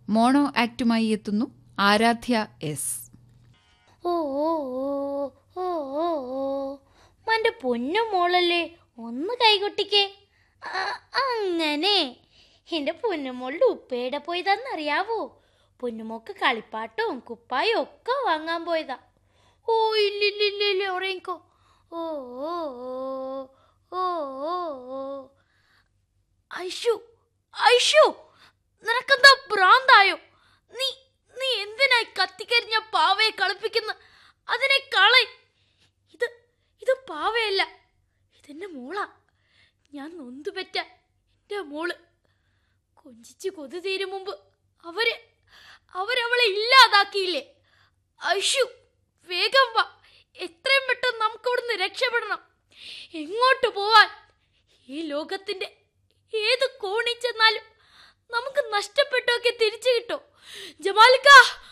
mono ആക്ടുമായി എത്തുന്നു Aaradhya S ഓ ഓ ഓ ഓ ഓ ഓ മന്റെ പൊന്നു മോളല്ലേ ഒന്ന് കൈകൊട്ടിക്കേ ആ, അങ്ങനെ എന്റെ പൊന്നുമോളുടെ ഉപ്പയുടെ പോയതാന്നറിയാവോ പൊന്നുമോക്ക് കളിപ്പാട്ടവും കുപ്പായും ഒക്കെ വാങ്ങാൻ പോയതാ ഓ ഇല്ലില്ലില്ല ഉറങ്ങിക്കോ ഓ ഓ ഓ ഓ ഓ ഓ ഐഷു ഐഷു നിനക്കെന്താ ഭ്രാന്തായോ നീ നീ എന്തിനായി കത്തിക്കരിഞ്ഞ പാവയെ കളിപ്പിക്കുന്ന അതിനെ കളയ് ഇത് ഇത് പാവയല്ല ഇതെന്റെ മോളാ ഞാൻ നൊന്തുപെറ്റ എൻ്റെ മോള് കൊഞ്ചിച്ച് കൊതി തീരും മുമ്പ് അവര് അവരവളെ ഇല്ലാതാക്കിയില്ലേ ഐഷു വേഗം വാ എത്രയും പെട്ടെന്ന് നമുക്ക് ഇവിടുന്ന് രക്ഷപ്പെടണം എങ്ങോട്ട് പോവാൻ ഈ ലോകത്തിന്റെ ഏത് കോണിൽ ചെന്നാലും നമുക്ക് നഷ്ടപ്പെട്ടൊക്കെ തിരിച്ചു കിട്ടും ജമാലിക്ക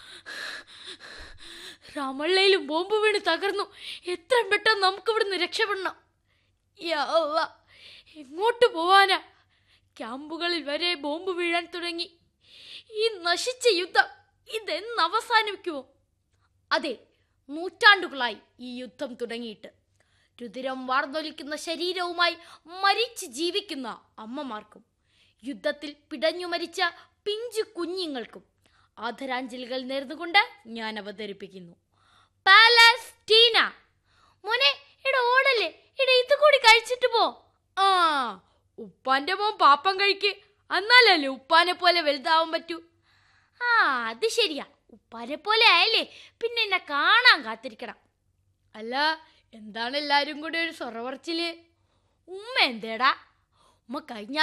രാമള്ളയിലും ബോംബ് വീണ് തകർന്നു എത്രയും പെട്ടെന്ന് നമുക്ക് ഇവിടുന്ന് രക്ഷപ്പെടണം യാ അല്ലാ, എങ്ങോട്ട് പോവാനാ ക്യാമ്പുകളിൽ വരെ ബോംബ് വീഴാൻ തുടങ്ങി ഈ നശിച്ച യുദ്ധം ഇതെന്ന് അവസാനിക്കുമോ അതെ നൂറ്റാണ്ടുകളായി ഈ യുദ്ധം തുടങ്ങിയിട്ട് രുതിരം വാർന്നൊലിക്കുന്ന ശരീരവുമായി മരിച്ച് ജീവിക്കുന്ന അമ്മമാർക്കും യുദ്ധത്തിൽ പിടഞ്ഞു മരിച്ച പിഞ്ചു കുഞ്ഞുങ്ങൾക്കും ആദരാഞ്ജലികൾ നേർന്നുകൊണ്ട് ഞാൻ അവതരിപ്പിക്കുന്നു പാലസ്റ്റീന മോനെ ഇട ഓടല്ലേ ഇട ഇത് കൂടി കഴിച്ചിട്ട് പോ ആ ഉപ്പാന്റെ മോൻ പാപ്പം കഴിക്ക് എന്നാലല്ലേ ഉപ്പാനെ പോലെ വലുതാവാൻ പറ്റൂ ആ അത് ശരിയാ ഉപ്പാനെ പോലെ ആയല്ലേ പിന്നെ എന്നെ കാണാൻ കാത്തിരിക്കണം അല്ല എന്താണ് എല്ലാരും കൂടി ഒരു സൊറവർച്ചില് ഉമ്മ എന്തേടാ ഉമ്മ കഴിഞ്ഞ